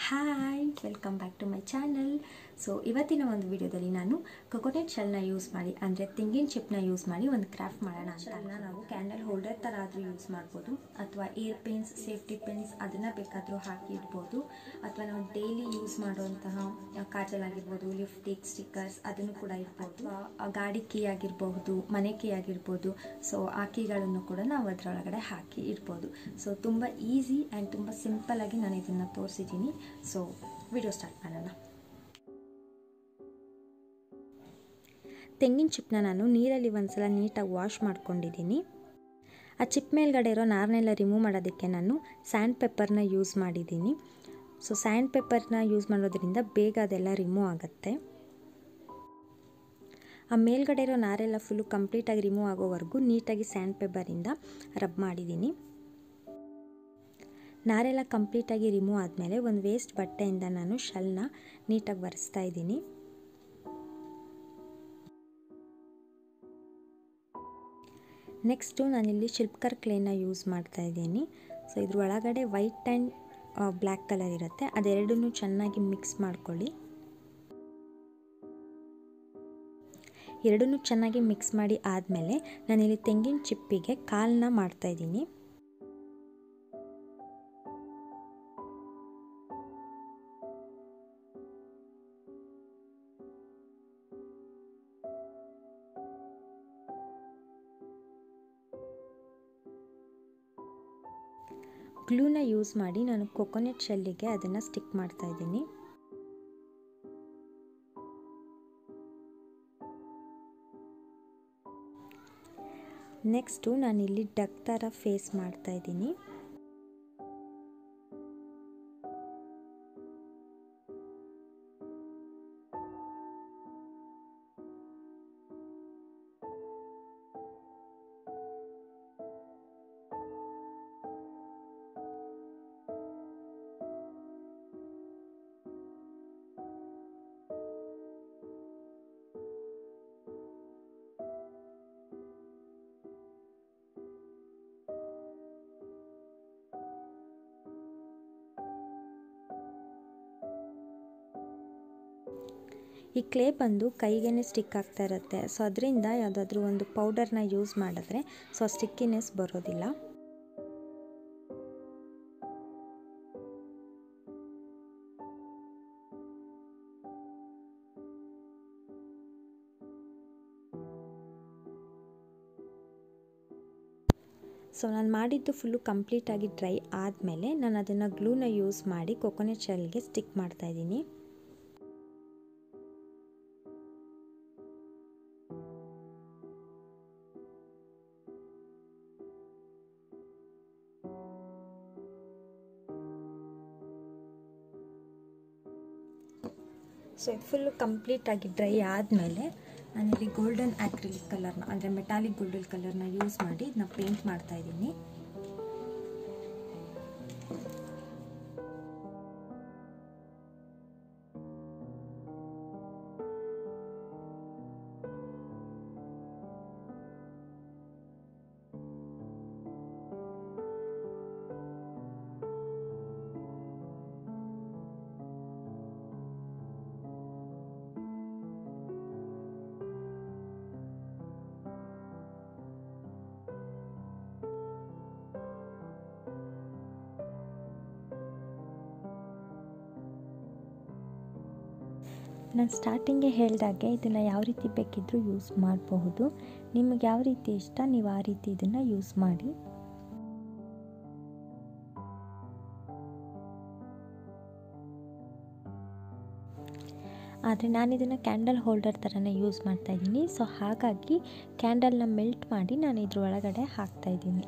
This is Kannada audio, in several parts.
hi welcome back to my channel so ಇವತ್ತಿನ ಒಂದು ವಿಡಿಯೋದಲ್ಲಿ ನಾನು ಕೊಕೊನೆಟ್ ಶೆಲ್ನ ಯೂಸ್ ಮಾಡಿ ಅಂದರೆ ತೆಂಗಿನ ಚಿಪ್ನ ಯೂಸ್ ಮಾಡಿ ಒಂದು ಕ್ರಾಫ್ಟ್ ಮಾಡೋಣ ಶೆಲ್ನ ನಾವು ಕ್ಯಾಂಡಲ್ ಹೋಲ್ಡರ್ ಥರ ಆದರೂ ಯೂಸ್ ಮಾಡ್ಬೋದು ಅಥವಾ ಏರ್ ಪಿನ್ಸ್ ಸೇಫ್ಟಿ ಪಿನ್ಸ್ ಅದನ್ನು ಬೇಕಾದರೂ ಹಾಕಿ ಇಡ್ಬೋದು ಅಥವಾ ನಾವು ಡೈಲಿ ಯೂಸ್ ಮಾಡುವಂತಹ ಕಾಜಲ್ ಆಗಿರ್ಬೋದು ಲಿಫ್ಟಿಕ್ ಸ್ಟಿಕ್ಕರ್ಸ್ ಅದನ್ನು ಕೂಡ ಇಡ್ಬೋದು ಅಥವಾ ಗಾಡಿ ಕೀ ಆಗಿರಬಹುದು ಮನೆ ಕೀ ಆಗಿರ್ಬೋದು ಸೊ ಆ ಕೀಗಳನ್ನು ಕೂಡ ನಾವು ಅದರೊಳಗಡೆ ಹಾಕಿ ಇಡ್ಬೋದು ಸೊ ತುಂಬ ಈಸಿ ಆ್ಯಂಡ್ ತುಂಬ ಸಿಂಪಲ್ ಆಗಿ ನಾನು ಇದನ್ನು ತೋರಿಸಿದ್ದೀನಿ ಸೊ ವಿಡಿಯೋ ಸ್ಟಾರ್ಟ್ ಮಾಡೋಣ ತೆಂಗಿನ ಚಿಪ್ನ ನಾನು ನೀರಲ್ಲಿ ಒಂದ್ಸಲ ನೀಟಾಗಿ ವಾಶ್ ಮಾಡ್ಕೊಂಡಿದ್ದೀನಿ ಆ ಚಿಪ್ ಮೇಲ್ಗಡೆ ಇರೋ ನಾರನ್ನೆಲ್ಲ ರಿಮೂವ್ ಮಾಡೋದಕ್ಕೆ ನಾನು ಸ್ಯಾಂಡ್ ಪೆಪ್ಪರ್ನ ಯೂಸ್ ಮಾಡಿದ್ದೀನಿ ಸೊ ಸ್ಯಾಂಡ್ ಪೆಪ್ಪರ್ನ ಯೂಸ್ ಮಾಡೋದ್ರಿಂದ ಬೇಗ ಅದೆಲ್ಲ ರಿಮೂವ್ ಆಗುತ್ತೆ ಆ ಮೇಲ್ಗಡೆ ಇರೋ ನಾರೆಲ್ಲ ಫುಲ್ಲು ಕಂಪ್ಲೀಟಾಗಿ ರಿಮೂವ್ ಆಗೋವರೆಗೂ ನೀಟಾಗಿ ಸ್ಯಾಂಡ್ ಪೆಪ್ಪರಿಂದ ರಬ್ ಮಾಡಿದ್ದೀನಿ ನಾರೆಲ್ಲ ಕಂಪ್ಲೀಟಾಗಿ ರಿಮೂವ್ ಆದಮೇಲೆ ಒಂದು ವೇಸ್ಟ್ ಬಟ್ಟೆಯಿಂದ ನಾನು ಶಲ್ನ ನೀಟಾಗಿ ಒರೆಸ್ತಾ ಇದ್ದೀನಿ ನೆಕ್ಸ್ಟು ನಾನಿಲ್ಲಿ ಶಿಲ್ಪ್ಕರ್ ಕ್ಲೇನ ಯೂಸ್ ಮಾಡ್ತಾ ಇದ್ದೀನಿ ಸೊ ಇದ್ರ ಒಳಗಡೆ ವೈಟ್ ಆ್ಯಂಡ್ ಬ್ಲ್ಯಾಕ್ ಕಲರ್ ಇರುತ್ತೆ ಅದೆರಡನ್ನೂ ಚೆನ್ನಾಗಿ ಮಿಕ್ಸ್ ಮಾಡ್ಕೊಳ್ಳಿ ಎರಡನ್ನೂ ಚೆನ್ನಾಗಿ ಮಿಕ್ಸ್ ಮಾಡಿ ಆದಮೇಲೆ ನಾನಿಲ್ಲಿ ತೆಂಗಿನ ಚಿಪ್ಪಿಗೆ ಕಾಲನ್ನ ಮಾಡ್ತಾಯಿದ್ದೀನಿ ಗ್ಲೂನ ಯೂಸ್ ಮಾಡಿ ನಾನು ಕೊಕೊನೆಟ್ ಶೆಲ್ಲಿಗೆ ಅದನ್ನು ಸ್ಟಿಕ್ ಮಾಡ್ತಾ ಇದ್ದೀನಿ ನೆಕ್ಸ್ಟು ನಾನಿಲ್ಲಿ ಡಕ್ ಥರ ಫೇಸ್ ಮಾಡ್ತಾ ಇದ್ದೀನಿ ಈ ಕ್ಲೇ ಬಂದು ಕೈಗೇ ಸ್ಟಿಕ್ ಆಗ್ತಾ ಇರುತ್ತೆ ಸೊ ಅದರಿಂದ ಯಾವುದಾದ್ರೂ ಒಂದು ಪೌಡರ್ನ ಯೂಸ್ ಮಾಡಿದ್ರೆ ಸೊ ಸ್ಟಿಕ್ಕಿನೆಸ್ ಬರೋದಿಲ್ಲ ಸೊ ನಾನು ಮಾಡಿದ್ದು ಫುಲ್ಲು ಕಂಪ್ಲೀಟಾಗಿ ಡ್ರೈ ಆದಮೇಲೆ ನಾನು ಅದನ್ನು ಗ್ಲೂನ ಯೂಸ್ ಮಾಡಿ ಕೊಕೊನೆಟ್ ಶೆಲ್ಗೆ ಸ್ಟಿಕ್ ಮಾಡ್ತಾಯಿದ್ದೀನಿ ಸೊ ಇದು ಫುಲ್ಲು ಕಂಪ್ಲೀಟಾಗಿ ಡ್ರೈ ಆದಮೇಲೆ ನಾನಿಲ್ಲಿ ಗೋಲ್ಡನ್ ಆ್ಯಕ್ರಿಲಿಕ್ ಕಲರ್ನ ಅಂದರೆ ಮೆಟಾಲಿಕ್ ಗೋಲ್ಡನ್ ಕಲರ್ನ ಯೂಸ್ ಮಾಡಿ ಇದನ್ನ ಪೇಂಟ್ ಮಾಡ್ತಾ ಇದ್ದೀನಿ ನಾನು ಸ್ಟಾರ್ಟಿಂಗೇ ಹೇಳಿದಾಗೆ ಇದನ್ನು ಯಾವ ರೀತಿ ಬೇಕಿದ್ದರೂ ಯೂಸ್ ಮಾಡಬಹುದು ನಿಮಗೆ ಯಾವ ರೀತಿ ಇಷ್ಟ ನೀವು ಆ ರೀತಿ ಇದನ್ನು ಯೂಸ್ ಮಾಡಿ ಆದರೆ ನಾನು ಇದನ್ನು ಕ್ಯಾಂಡಲ್ ಹೋಲ್ಡರ್ ಥರನೇ ಯೂಸ್ ಮಾಡ್ತಾ ಇದ್ದೀನಿ ಸೊ ಹಾಗಾಗಿ ಕ್ಯಾಂಡಲ್ನ ಮೆಲ್ಟ್ ಮಾಡಿ ನಾನು ಇದ್ರ ಒಳಗಡೆ ಹಾಕ್ತಾ ಇದ್ದೀನಿ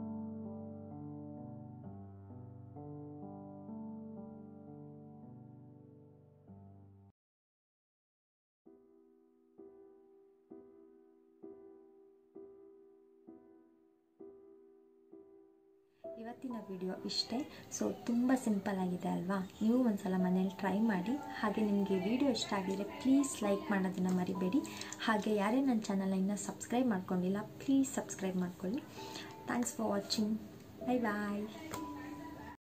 ಇವತ್ತಿನ ವಿಡಿಯೋ ಇಷ್ಟೇ ಸೊ ತುಂಬ ಸಿಂಪಲ್ ಆಗಿದೆ ಅಲ್ವಾ ನೀವು ಒಂದ್ಸಲ ಮನೇಲಿ ಟ್ರೈ ಮಾಡಿ ಹಾಗೆ ನಿಮಗೆ ವಿಡಿಯೋ ಇಷ್ಟ ಆಗಿದರೆ ಪ್ಲೀಸ್ ಲೈಕ್ ಮಾಡೋದನ್ನು ಮರಿಬೇಡಿ ಹಾಗೆ ಯಾರೇ ನನ್ನ ಚಾನಲ್ನ ಇನ್ನೂ ಸಬ್ಸ್ಕ್ರೈಬ್ ಮಾಡ್ಕೊಂಡಿಲ್ಲ ಪ್ಲೀಸ್ ಸಬ್ಸ್ಕ್ರೈಬ್ ಮಾಡ್ಕೊಳ್ಳಿ thanks for watching bye bye